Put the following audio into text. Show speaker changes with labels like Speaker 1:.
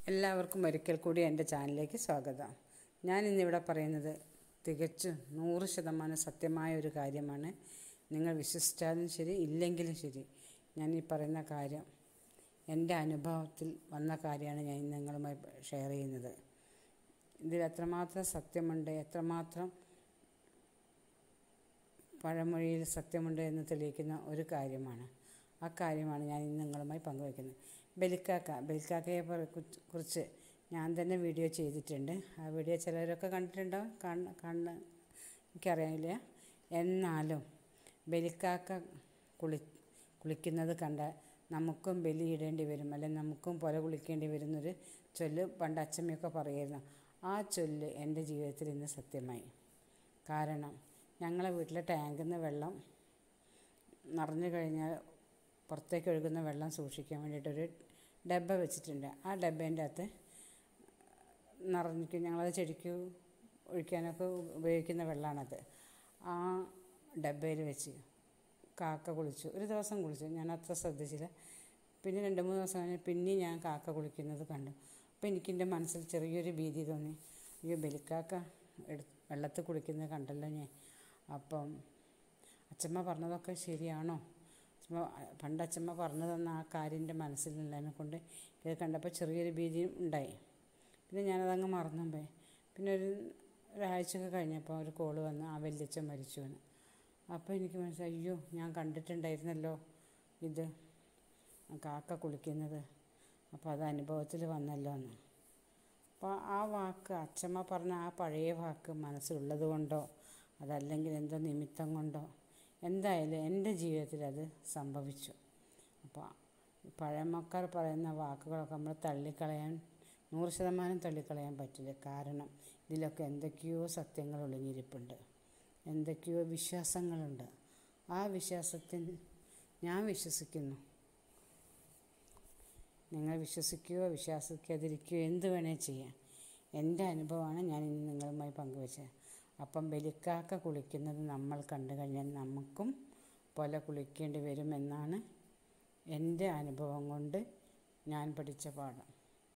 Speaker 1: എല്ലാവർക്കും ഒരിക്കൽ കൂടി എൻ്റെ ചാനലിലേക്ക് സ്വാഗതം ഞാൻ ഇന്നിവിടെ പറയുന്നത് തികച്ചും നൂറ് ശതമാനം സത്യമായ ഒരു കാര്യമാണ് നിങ്ങൾ വിശ്വസിച്ചാലും ശരി ഇല്ലെങ്കിലും ശരി ഞാൻ ഈ പറയുന്ന കാര്യം എൻ്റെ അനുഭവത്തിൽ വന്ന കാര്യമാണ് ഞാൻ ഇന്ന് നിങ്ങളുമായി ഷെയർ ചെയ്യുന്നത് ഇതിൽ എത്രമാത്രം സത്യമുണ്ട് എത്രമാത്രം പഴമൊഴിയിൽ സത്യമുണ്ട് എന്ന് തെളിയിക്കുന്ന ഒരു കാര്യമാണ് ആ കാര്യമാണ് ഞാൻ ഇന്ന് നിങ്ങളുമായി പങ്കുവയ്ക്കുന്നത് ബലിക്കാക്ക ബലിക്കാക്കയെ പ- കുറിച്ച് കുറിച്ച് ഞാൻ തന്നെ വീഡിയോ ചെയ്തിട്ടുണ്ട് ആ വീഡിയോ ചിലരൊക്കെ കണ്ടിട്ടുണ്ടാവും കാണ കാണ എനിക്കറിയില്ല എന്നാലും ബലിക്കാക്ക കുളി കുളിക്കുന്നത് കണ്ട നമുക്കും ബലിയിടേണ്ടി വരും അല്ലെങ്കിൽ നമുക്കും പുല കുളിക്കേണ്ടി വരുന്നൊരു ചൊല്ല് പണ്ട് അച്ചമ്മയൊക്കെ പറയായിരുന്നു ആ ചൊല്ല് എൻ്റെ ജീവിതത്തിൽ ഇന്ന് സത്യമായി കാരണം ഞങ്ങളെ വീട്ടിലെ ടാങ്കിൽ നിന്ന് വെള്ളം നിറഞ്ഞു കഴിഞ്ഞാൽ പുറത്തേക്ക് ഒഴുകുന്ന വെള്ളം സൂക്ഷിക്കാൻ വേണ്ടിയിട്ടൊരു ഡബ്ബ വെച്ചിട്ടുണ്ട് ആ ഡബ്ബേൻ്റെ അകത്ത് നിറഞ്ഞിട്ട് ഞങ്ങളത് ചെടിക്ക് ഒഴിക്കാനൊക്കെ ഉപയോഗിക്കുന്ന വെള്ളമാണത് ആ ഡബ്ബയിൽ വെച്ച് കാക്ക കുളിച്ചു ഒരു ദിവസം കുളിച്ചു ഞാൻ അത്ര ശ്രദ്ധിച്ചില്ല പിന്നെ രണ്ട് മൂന്ന് ദിവസം കഴിഞ്ഞ് പിന്നെയും ഞാൻ കാക്ക കുളിക്കുന്നത് കണ്ടു അപ്പോൾ എനിക്കെൻ്റെ മനസ്സിൽ ചെറിയൊരു ഭീതി തോന്നി അയ്യോ ബലിക്കാക്ക എടു വെള്ളത്തിൽ കുളിക്കുന്നത് കണ്ടല്ലോ ഞാൻ അപ്പം അച്ചമ്മ പറഞ്ഞതൊക്കെ ശരിയാണോ അച്ചമ്മ പണ്ട് അച്ചമ്മ പറഞ്ഞു തന്ന ആ കാര്യം എൻ്റെ മനസ്സിലുള്ളതിനെ കൊണ്ട് ഇത് കണ്ടപ്പോൾ ചെറിയൊരു ഭീതിയും ഉണ്ടായി പിന്നെ ഞാനതങ്ങ് മറന്നും പോയി പിന്നെ ഒരു ഒരാഴ്ചയൊക്കെ കഴിഞ്ഞപ്പോൾ ഒരു കോള് വന്ന് ആ വല്യച്ഛൻ മരിച്ചു എന്ന് അപ്പോൾ എനിക്ക് മനസ്സിലായി അയ്യോ ഞാൻ കണ്ടിട്ടുണ്ടായിരുന്നല്ലോ ഇത് കാക്ക കുളിക്കുന്നത് അപ്പോൾ അത് അനുഭവത്തിൽ വന്നല്ലോ എന്ന് അപ്പോൾ ആ വാക്ക് അച്ചമ്മ പറഞ്ഞ ആ പഴയ വാക്ക് മനസ്സിലുള്ളത് കൊണ്ടോ അതല്ലെങ്കിൽ എന്തോ നിമിത്തം കൊണ്ടോ എന്തായാലും എൻ്റെ ജീവിതത്തിൽ അത് സംഭവിച്ചു അപ്പോൾ പഴമക്കാർ പറയുന്ന വാക്കുകളൊക്കെ നമ്മൾ തള്ളിക്കളയാൻ നൂറ് ശതമാനം തള്ളിക്കളയാൻ പറ്റില്ല കാരണം ഇതിലൊക്കെ എന്തൊക്കെയോ സത്യങ്ങൾ ഒളിഞ്ഞിരിപ്പുണ്ട് എന്തൊക്കെയോ വിശ്വാസങ്ങളുണ്ട് ആ വിശ്വാസത്തിൽ ഞാൻ വിശ്വസിക്കുന്നു നിങ്ങൾ വിശ്വസിക്കുകയോ വിശ്വസിക്കാതിരിക്കുകയോ എന്ത് വേണേൽ ചെയ്യാം എൻ്റെ അനുഭവമാണ് ഞാൻ ഇന്ന് നിങ്ങളുമായി പങ്കുവച്ചത് അപ്പം ബലിക്കാക്ക കുളിക്കുന്നത് നമ്മൾ കണ്ടു കഴിഞ്ഞാൽ നമുക്കും പോലെ കുളിക്കേണ്ടി വരുമെന്നാണ് എൻ്റെ അനുഭവം കൊണ്ട് ഞാൻ പഠിച്ച പാഠം